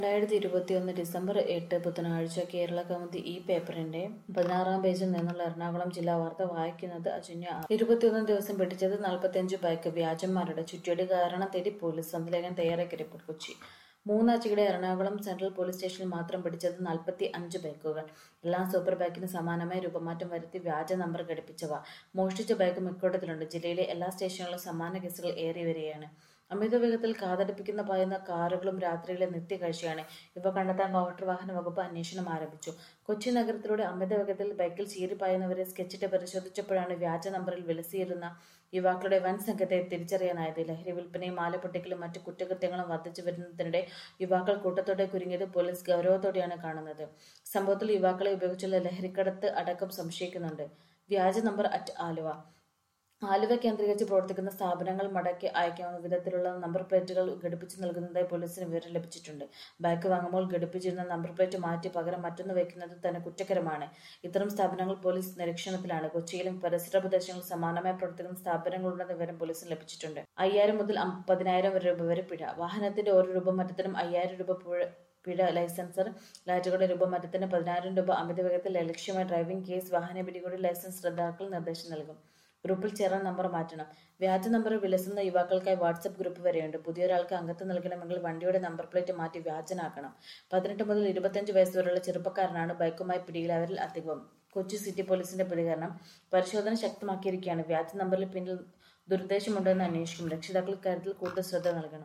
രണ്ടായിരത്തി ഇരുപത്തിയൊന്ന് ഡിസംബർ എട്ട് ബുധനാഴ്ച കേരള കൗമുദി ഈ പേപ്പറിന്റെ പതിനാറാം പേജിൽ നിന്നുള്ള എറണാകുളം ജില്ലാ വാർത്ത വായിക്കുന്നത് അജന്യ ആർ. ഇരുപത്തിയൊന്ന് ദിവസം പിടിച്ചത് നാൽപ്പത്തിയഞ്ച് ബൈക്ക് വ്യാജന്മാരുടെ ചുറ്റിയടി കാരണം തേടി പോലീസ് സംവിധായകൻ തയ്യാറാക്കിയ റിപ്പോർട്ട് കൊച്ചി മൂന്നാഴ്ചക്കിടെ എറണാകുളം സെൻട്രൽ പോലീസ് സ്റ്റേഷനിൽ മാത്രം പിടിച്ചത് നാൽപ്പത്തി അഞ്ച് ബൈക്കുകൾ എല്ലാ സൂപ്പർ ബൈക്കിന് സമാനമായ രൂപമാറ്റം വരുത്തി വ്യാജ നമ്പർ ഘടിപ്പിച്ചവ മോഷ്ടിച്ച ബൈക്ക് മിക്കോട്ടത്തിലുണ്ട് ജില്ലയിലെ എല്ലാ സ്റ്റേഷനുകളിലും സമാന കേസുകൾ ഏറി വരികയാണ് അമിത വേഗത്തിൽ കാതടിപ്പിക്കുന്ന പായുന്ന കാറുകളും രാത്രിയിലെ നിത്യകാഴ്ചയാണ് ഇവ കണ്ടെത്താൻ മോട്ടോർ വാഹന വകുപ്പ് അന്വേഷണം ആരംഭിച്ചു കൊച്ചി നഗരത്തിലൂടെ അമിത വേഗത്തിൽ ബൈക്കിൽ ചീറിപ്പായുന്നവരെ സ്കെച്ചിട്ട് പരിശോധിച്ചപ്പോഴാണ് വ്യാജ നമ്പറിൽ വിലസിയിരുന്ന യുവാക്കളുടെ വൻ സംഘത്തെ തിരിച്ചറിയാനായത് ലഹരി വിൽപ്പനയും മാലപ്പൊട്ടിക്കലും മറ്റു കുറ്റകൃത്യങ്ങളും വർദ്ധിച്ചു വരുന്നതിനിടെ യുവാക്കൾ കൂട്ടത്തോടെ കുരുങ്ങിയത് പോലീസ് ഗൗരവത്തോടെയാണ് കാണുന്നത് സംഭവത്തിൽ യുവാക്കളെ ഉപയോഗിച്ചുള്ള ലഹരിക്കടത്ത് അടക്കം സംശയിക്കുന്നുണ്ട് വ്യാജ നമ്പർ അറ്റ് ആലുവ ആലുവ കേന്ദ്രീകരിച്ച് പ്രവർത്തിക്കുന്ന സ്ഥാപനങ്ങൾ മടക്കി അയക്കാവുന്ന വിധത്തിലുള്ള നമ്പർ പ്ലേറ്റുകൾ ഘടിപ്പിച്ചു നൽകുന്നതായി പോലീസിന് വിവരം ലഭിച്ചിട്ടുണ്ട് ബൈക്ക് വാങ്ങുമ്പോൾ ഘടിപ്പിച്ചിരുന്ന നമ്പർ പ്ലേറ്റ് മാറ്റി പകരം മറ്റൊന്ന് വയ്ക്കുന്നത് തന്നെ കുറ്റകരമാണ് ഇത്തരം സ്ഥാപനങ്ങൾ പോലീസ് നിരീക്ഷണത്തിലാണ് കൊച്ചിയിലും പരിസര പ്രദേശങ്ങളിൽ സമാനമായി പ്രവർത്തിക്കുന്ന സ്ഥാപനങ്ങളുണ്ടെന്ന വിവരം പോലീസിന് ലഭിച്ചിട്ടുണ്ട് അയ്യായിരം മുതൽ പതിനായിരം രൂപ വരെ പിഴ വാഹനത്തിന്റെ ഓരോ രൂപ മറ്റത്തിനും അയ്യായിരം രൂപ പിഴ പിഴ ലൈസൻസർ ലൈറ്റുകളുടെ രൂപമാറ്റത്തിന് പതിനായിരം രൂപ അമിത വേഗത്തിൽ ലക്ഷ്യമായി ഡ്രൈവിംഗ് കേസ് വാഹന പിടികൂടി ലൈസൻസ് റദ്ദാക്കൽ നിർദ്ദേശം നൽകും ഗ്രൂപ്പിൽ ചേരാൻ നമ്പർ മാറ്റണം വ്യാജ നമ്പർ വിലസുന്ന യുവാക്കൾക്കായി വാട്സപ്പ് ഗ്രൂപ്പ് വരെയുണ്ട് പുതിയൊരാൾക്ക് അംഗത്വം നൽകണമെങ്കിൽ വണ്ടിയുടെ നമ്പർ പ്ലേറ്റ് മാറ്റി വ്യാജനാക്കണം പതിനെട്ട് മുതൽ ഇരുപത്തഞ്ച് വയസ്സ് വരെയുള്ള ചെറുപ്പക്കാരനാണ് ബൈക്കുമായി പിടിയിലായവരിൽ അധികവും കൊച്ചി സിറ്റി പോലീസിന്റെ പ്രതികരണം പരിശോധന ശക്തമാക്കിയിരിക്കുകയാണ് വ്യാജ നമ്പറിൽ പിന്നിൽ ദുരുദ്ദേശമുണ്ടെന്ന് അന്വേഷിക്കും രക്ഷിതാക്കൾ കാര്യത്തിൽ കൂടുതൽ ശ്രദ്ധ നൽകണം